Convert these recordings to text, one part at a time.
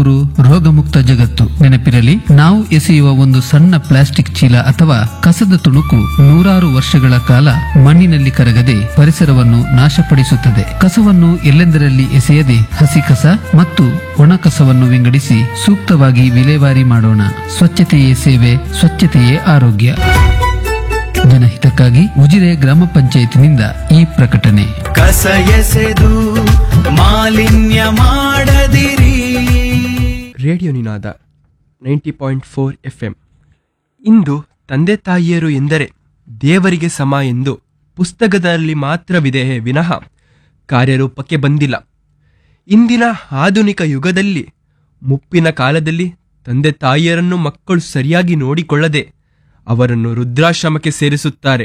ರು ರೋಗಮುಕ್ತ ಜಗತ್ತು ನೆನಪಿರಲಿ ನಾವು ಎಸೆಯುವ ಒಂದು ಸಣ್ಣ ಪ್ಲಾಸ್ಟಿಕ್ ಚೀಲ ಅಥವಾ ಕಸದ ತುಣುಕು ನೂರಾರು ವರ್ಷಗಳ ಕಾಲ ಮಣ್ಣಿನಲ್ಲಿ ಕರಗದೆ ಪರಿಸರವನ್ನು ನಾಶಪಡಿಸುತ್ತದೆ ಕಸವನ್ನು ಎಲ್ಲೆಂದರಲ್ಲಿ ಎಸೆಯದೆ ಹಸಿ ಕಸ ಮತ್ತು ಒಣ ಕಸವನ್ನು ವಿಂಗಡಿಸಿ ಸೂಕ್ತವಾಗಿ ವಿಲೇವಾರಿ ಮಾಡೋಣ ಸ್ವಚ್ಛತೆಯೇ ಸೇವೆ ಸ್ವಚ್ಛತೆಯೇ ಆರೋಗ್ಯ ಜನಹಿತಕ್ಕಾಗಿ ಉಜಿರೆ ಗ್ರಾಮ ಪಂಚಾಯತಿನಿಂದ ಈ ಪ್ರಕಟಣೆ ಕಸ ಎಸೆದು ಮಾಲಿನ್ಯ ಮಾಡದಿರಿ radio Ninada ninety point four F M ಇಂದು ತಂದೆ ತಾಯಿಯರು ಎಂದರೆ ದೇವರಿಗೆ ಸಮ ಎಂದು ಪುಸ್ತಕದಲ್ಲಿ ಮಾತ್ರವಿದೆ ವಿನಃ ಕಾರ್ಯರೂಪಕ್ಕೆ ಬಂದಿಲ್ಲ ಇಂದಿನ ಆಧುನಿಕ ಯುಗದಲ್ಲಿ ಮುಪ್ಪಿನ ಕಾಲದಲ್ಲಿ ತಂದೆ ತಾಯಿಯರನ್ನು ಮಕ್ಕಳು ಸರಿಯಾಗಿ ನೋಡಿಕೊಳ್ಳದೆ ಅವರನ್ನು ವೃದ್ಧಾಶ್ರಮಕ್ಕೆ ಸೇರಿಸುತ್ತಾರೆ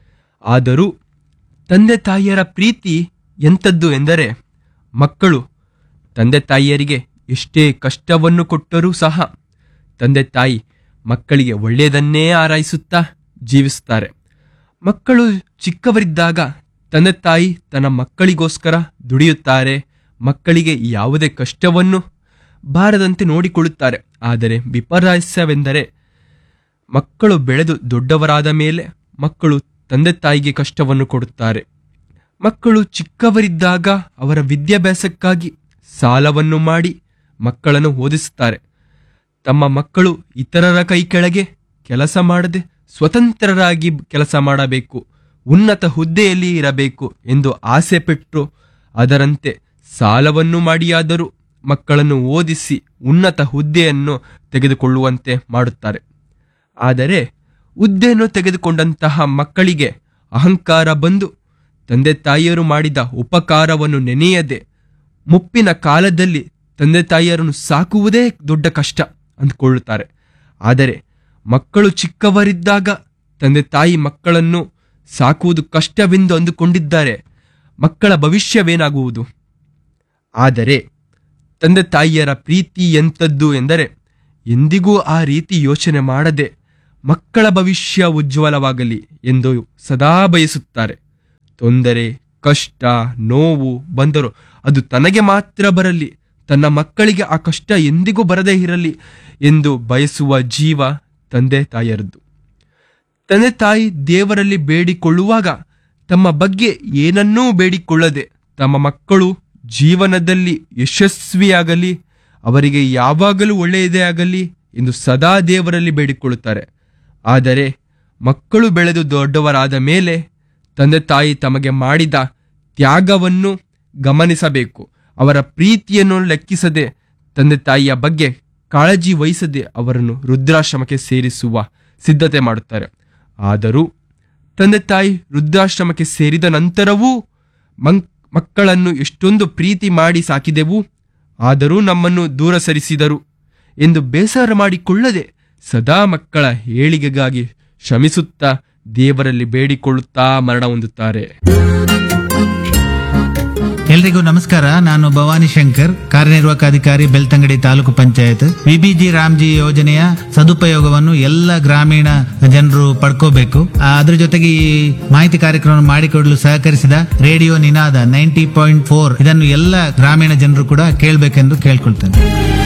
ಆದರೂ ತಂದೆ ತಾಯಿಯರ ಪ್ರೀತಿ ಎಂಥದ್ದು ಎಂದರೆ ಮಕ್ಕಳು ತಂದೆ ತಾಯಿಯರಿಗೆ ಎಷ್ಟೇ ಕಷ್ಟವನ್ನು ಕೊಟ್ಟರೂ ಸಹ ತಂದೆ ತಾಯಿ ಮಕ್ಕಳಿಗೆ ಒಳ್ಳೆಯದನ್ನೇ ಆರೈಸುತ್ತಾ ಜೀವಿಸುತ್ತಾರೆ ಮಕ್ಕಳು ಚಿಕ್ಕವರಿದ್ದಾಗ ತಂದೆ ತಾಯಿ ತನ್ನ ಮಕ್ಕಳಿಗೋಸ್ಕರ ದುಡಿಯುತ್ತಾರೆ ಮಕ್ಕಳಿಗೆ ಯಾವುದೇ ಕಷ್ಟವನ್ನು ಬಾರದಂತೆ ನೋಡಿಕೊಳ್ಳುತ್ತಾರೆ ಆದರೆ ವಿಪರ್ಯಾಸವೆಂದರೆ ಮಕ್ಕಳು ಬೆಳೆದು ದೊಡ್ಡವರಾದ ಮೇಲೆ ಮಕ್ಕಳು ತಂದೆ ತಾಯಿಗೆ ಕಷ್ಟವನ್ನು ಕೊಡುತ್ತಾರೆ ಮಕ್ಕಳು ಚಿಕ್ಕವರಿದ್ದಾಗ ಅವರ ವಿದ್ಯಾಭ್ಯಾಸಕ್ಕಾಗಿ ಸಾಲವನ್ನು ಮಾಡಿ ಮಕ್ಕಳನ್ನು ಓದಿಸುತ್ತಾರೆ ತಮ್ಮ ಮಕ್ಕಳು ಇತರರ ಕೈ ಕೆಳಗೆ ಕೆಲಸ ಮಾಡದೆ ಸ್ವತಂತ್ರರಾಗಿ ಕೆಲಸ ಮಾಡಬೇಕು ಉನ್ನತ ಹುದ್ದೆಯಲ್ಲಿ ಇರಬೇಕು ಎಂದು ಆಸೆ ಪೆಟ್ಟು ಅದರಂತೆ ಸಾಲವನ್ನು ಮಾಡಿಯಾದರೂ ಮಕ್ಕಳನ್ನು ಓದಿಸಿ ಉನ್ನತ ಹುದ್ದೆಯನ್ನು ತೆಗೆದುಕೊಳ್ಳುವಂತೆ ಮಾಡುತ್ತಾರೆ ಆದರೆ ಹುದ್ದೆಯನ್ನು ತೆಗೆದುಕೊಂಡಂತಹ ಮಕ್ಕಳಿಗೆ ಅಹಂಕಾರ ಬಂದು ತಂದೆ ತಾಯಿಯರು ಮಾಡಿದ ಉಪಕಾರವನ್ನು ನೆನೆಯದೆ ಮುಪ್ಪಿನ ಕಾಲದಲ್ಲಿ ತಂದೆ ತಾಯಿಯರನ್ನು ಸಾಕುವುದೇ ದೊಡ್ಡ ಕಷ್ಟ ಅಂದ್ಕೊಳ್ಳುತ್ತಾರೆ ಆದರೆ ಮಕ್ಕಳು ಚಿಕ್ಕವರಿದ್ದಾಗ ತಂದೆ ತಾಯಿ ಮಕ್ಕಳನ್ನು ಸಾಕುವುದು ಕಷ್ಟವೆಂದು ಅಂದುಕೊಂಡಿದ್ದಾರೆ ಮಕ್ಕಳ ಭವಿಷ್ಯವೇನಾಗುವುದು ಆದರೆ ತಂದೆ ತಾಯಿಯರ ಪ್ರೀತಿ ಎಂಥದ್ದು ಎಂದರೆ ಎಂದಿಗೂ ಆ ರೀತಿ ಯೋಚನೆ ಮಾಡದೆ ಮಕ್ಕಳ ಭವಿಷ್ಯ ಉಜ್ವಲವಾಗಲಿ ಎಂದು ಸದಾ ಬಯಸುತ್ತಾರೆ ತೊಂದರೆ ಕಷ್ಟ ನೋವು ಬಂದರೂ ಅದು ತನಗೆ ಮಾತ್ರ ಬರಲಿ ತನ್ನ ಮಕ್ಕಳಿಗೆ ಆ ಕಷ್ಟ ಎಂದಿಗೂ ಬರದೇ ಇರಲಿ ಎಂದು ಬಯಸುವ ಜೀವ ತಂದೆ ತಾಯಿಯರದ್ದು ತಂದೆ ತಾಯಿ ದೇವರಲ್ಲಿ ಬೇಡಿಕೊಳ್ಳುವಾಗ ತಮ್ಮ ಬಗ್ಗೆ ಏನನ್ನೂ ಬೇಡಿಕೊಳ್ಳದೆ ತಮ್ಮ ಮಕ್ಕಳು ಜೀವನದಲ್ಲಿ ಯಶಸ್ವಿಯಾಗಲಿ ಅವರಿಗೆ ಯಾವಾಗಲೂ ಒಳ್ಳೆಯದೇ ಆಗಲಿ ಎಂದು ಸದಾ ದೇವರಲ್ಲಿ ಬೇಡಿಕೊಳ್ಳುತ್ತಾರೆ ಆದರೆ ಮಕ್ಕಳು ಬೆಳೆದು ದೊಡ್ಡವರಾದ ಮೇಲೆ ತಂದೆ ತಾಯಿ ತಮಗೆ ಮಾಡಿದ ತ್ಯಾಗವನ್ನು ಗಮನಿಸಬೇಕು ಅವರ ಪ್ರೀತಿಯನ್ನು ಲೆಕ್ಕಿಸದೆ ತಂದೆ ತಾಯಿಯ ಬಗ್ಗೆ ಕಾಳಜಿ ವಹಿಸದೆ ಅವರನ್ನು ವೃದ್ಧಾಶ್ರಮಕ್ಕೆ ಸೇರಿಸುವ ಸಿದ್ಧತೆ ಮಾಡುತ್ತಾರೆ ಆದರೂ ತಂದೆ ತಾಯಿ ವೃದ್ಧಾಶ್ರಮಕ್ಕೆ ಸೇರಿದ ನಂತರವೂ ಮಂ ಮಕ್ಕಳನ್ನು ಎಷ್ಟೊಂದು ಪ್ರೀತಿ ಮಾಡಿ ಸಾಕಿದೆವು ಆದರೂ ನಮ್ಮನ್ನು ದೂರ ಸರಿಸಿದರು ಎಂದು ಬೇಸರ ಮಾಡಿಕೊಳ್ಳದೆ ಸದಾ ಮಕ್ಕಳ ಏಳಿಗೆಗಾಗಿ ಶ್ರಮಿಸುತ್ತಾ ದೇವರಲ್ಲಿ ಬೇಡಿಕೊಳ್ಳುತ್ತಾ ಮರಣ ಹೊಂದುತ್ತಾರೆ ಎಲ್ರಿಗೂ ನಮಸ್ಕಾರ ನಾನು ಭವಾನಿ ಶಂಕರ್ ಕಾರ್ಯನಿರ್ವಾಹಕ ಅಧಿಕಾರಿ ಬೆಳ್ತಂಗಡಿ ತಾಲೂಕು ಪಂಚಾಯತ್ ವಿಬಿಜಿ ರಾಮ್ಜಿ ಯೋಜನೆಯ ಸದುಪಯೋಗವನ್ನು ಎಲ್ಲ ಗ್ರಾಮೀಣ ಜನರು ಪಡ್ಕೋಬೇಕು ಆ, ಅದ್ರ ಜೊತೆಗೆ ಈ ಮಾಹಿತಿ ಕಾರ್ಯಕ್ರಮ ಮಾಡಿಕೊಡಲು ಸಹಕರಿಸಿದ radio Ninada ninety point four ಇದನ್ನು ಎಲ್ಲ ಗ್ರಾಮೀಣ ಜನರು ಕೂಡ ಕೇಳಬೇಕೆಂದು ಕೇಳ್ಕೊಳ್ತೇನೆ